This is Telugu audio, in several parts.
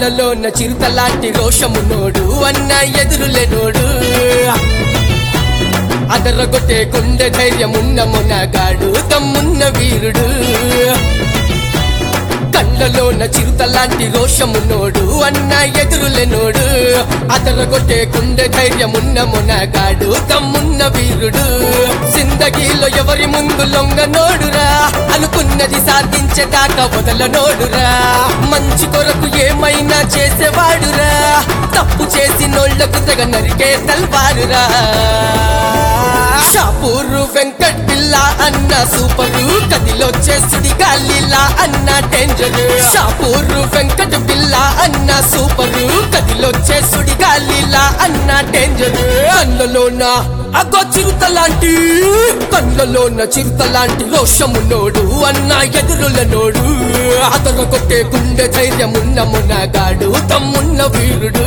కళ్ళలోన చిరుతలాంటి రోషమున్నోడు అన్న ఎదురులేనోడు అదరగొట్టే గుండె ధైర్యమున్న మొనగాడు తమ్మున్న వీరుడు కళ్ళలోన చిరుతలాంటి రోషమున్నోడు అన్న ఎదురులేనోడు అదరగొట్టే గుండె ధైర్యమున్న మొనగాడు తమ్మున్న వీరుడు సిందగీలో ఎవరి ముందు లొంగనోడురా అనుకున్నది సాధించేదాకా వదలనోడురా మంచి కొరకు ఏమైనా చేసేవాడురా తప్పు చేసి నోళ్లకు తెగ నరికే తల్వారురా షాపూరు వెంకట్ బిల్లా అన్న సూపరు కదిలో చేసుడి గాలిలా అన్న డేంజర్ షాపూరు వెంకట్ బిల్లా అన్న సూపరు కదిలో చేసుడి గాలిలా అన్న డేంజర్ కళ్ళలోన అగో చిరుతలాంటి కళ్ళలోన చిరుతలాంటి రోషమున్నోడు అన్న ఎదురులనోడు అతను కొట్టే గుండె ధైర్యమున్న మునగాడు తమ్మున్న వీరుడు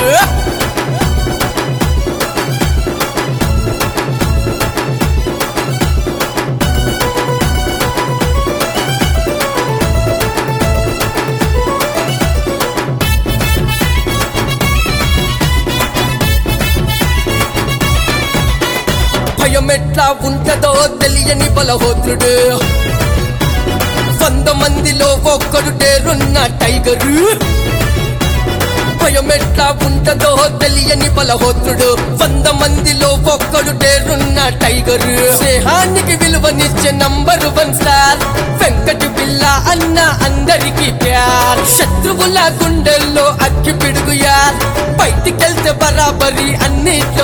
భయం ఎట్లా ఉంటదో తెలియని బలహోత్రుడు వంద మందిలో ఒక్కడు టేరున్న టైగరు భయం ఎట్లా ఉంటదో తెలియని బలహోత్రుడు వంద మందిలో ఒక్కడు టేరున్న టైగరు స్నేహానికి విలువనిచ్చే number one star Venkata Billa అన్న అందరికి ప్యార్ శత్రువుల గుండెల్లో అగ్గి పిడుగు యార్ బయటికెళ్తే బరాబరి అన్నిట్లో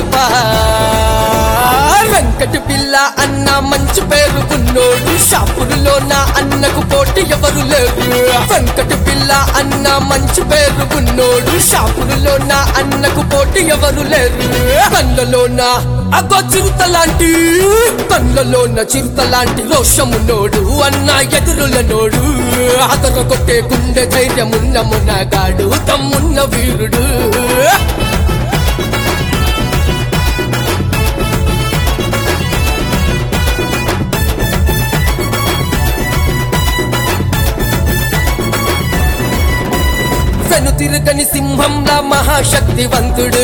ఆరుబార్ వెంకట బిల్ల అన్న మంచి పేరు ఉన్నోడు షాపురులో నా అన్నకు పోటీ ఎవరు లేరు వెంకట బిల్ల అన్న మంచి పేరు ఉన్నోడు షాపురులో నా అన్నకు పోటీ ఎవరు లేరు కళ్ళలోన అగో చిరుతలాంటి కళ్ళలోన చిరుతలాంటి రోషమున్నోడు అన్న ఎదురులనోడు అదర కొట్టే గుండె ధైర్యమున్న మునగాడు తమ్మున్న వీరుడు వెను తిరగని సింహంలా మహాశక్తివంతుడు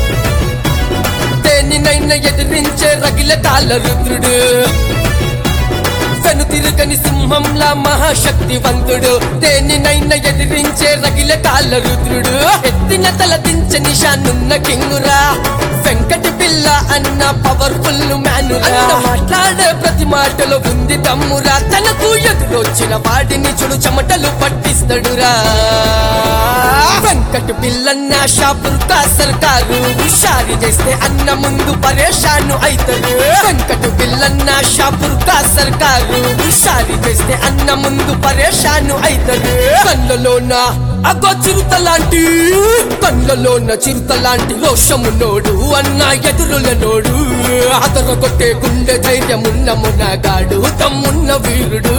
దేనినైనా ఎదిరించే రగిల తాళ రుద్రుడు వెను తిరగని సింహంలా మహాశక్తివంతుడు దేనినైనా ఎదిరించే రగిల తాళ రుద్రుడు ఎత్తిన తల దించే నిషానున్న కింగురా వెంకట పిల్ల అన్న పవర్ఫుల్ మ్యానురా మాట్లాడే ప్రతి మాటలో ఉంది తమ్మురా తనకు ఎదురొచ్చిన వాడిని చూడు చెమటలు పట్టిస్తాడురా వెంకట పిల్లన్న షాపుర్ కా సర్కారు హుషారి చేస్తే అన్న ముందు పరేషాను అవుతారు వెంకట పిల్లన్న షాపుర్ కా సర్కారు హుషారి చేస్తే అన్న ముందు పరేషాను అవుతారు కళ్ళలోన అగో చిరుతలాంటి కళ్ళలోన చిరుతలాంటి రోషమున్నోడు అన్న ఎదురులనోడు అతను కొట్టే గుండె ధైర్యమున్న మునగాడు తమ్మున్న వీరుడు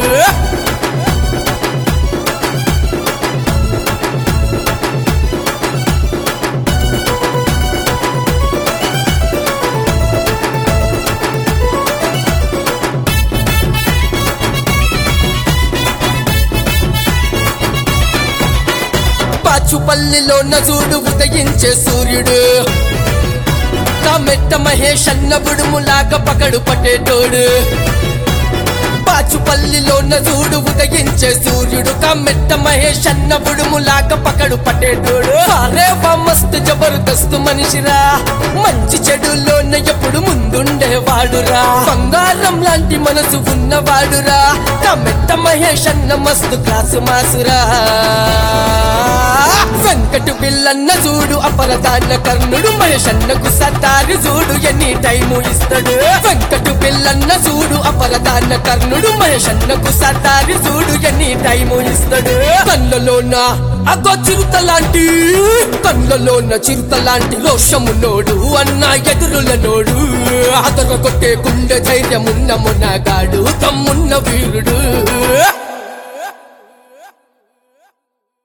పాచుపల్లిలో నజుడు ఉదయించే సూర్యుడు కామెట్ట మహేష్ అన్న బుడుములాగా పకడు పట్టేటోడు పాచుపల్లిలో నజుడు ఉదయించే సూర్యుడు కమ్మెట్ట మహేష్ అన్న బుడుములాగా పకడు పట్టేటోడు అరే వా మస్తు జబర్దస్త్ మనిషిరా మంచి చెడులోన ఎప్పుడు ముందుండేవాడురా బంగారం లాంటి మనసు ఉన్నవాడురా కమ్మెట్ట మహేష్ అన్న మస్తు క్లాసు మాసురా వెంకట బిల్లన్న చూడు అపరదాన కర్ణుడు మహేషన్నకు సతారి చూడు ఎన్ని టైము ఇస్తాడు వెంకట బిల్లన్న చూడు అపరదాన కర్ణుడు మహేషన్నకు సతారి చూడు ఎన్ని టైము ఇస్తాడు కళ్ళలోన అగో చిరుతలాంటి కళ్ళలోన చిరుతలాంటి రోషమున్నోడు అన్న ఎదురులనోడు అదర కొట్టే గుండె ధైర్యమున్న మునగాడు తమ్మున్న వీరుడు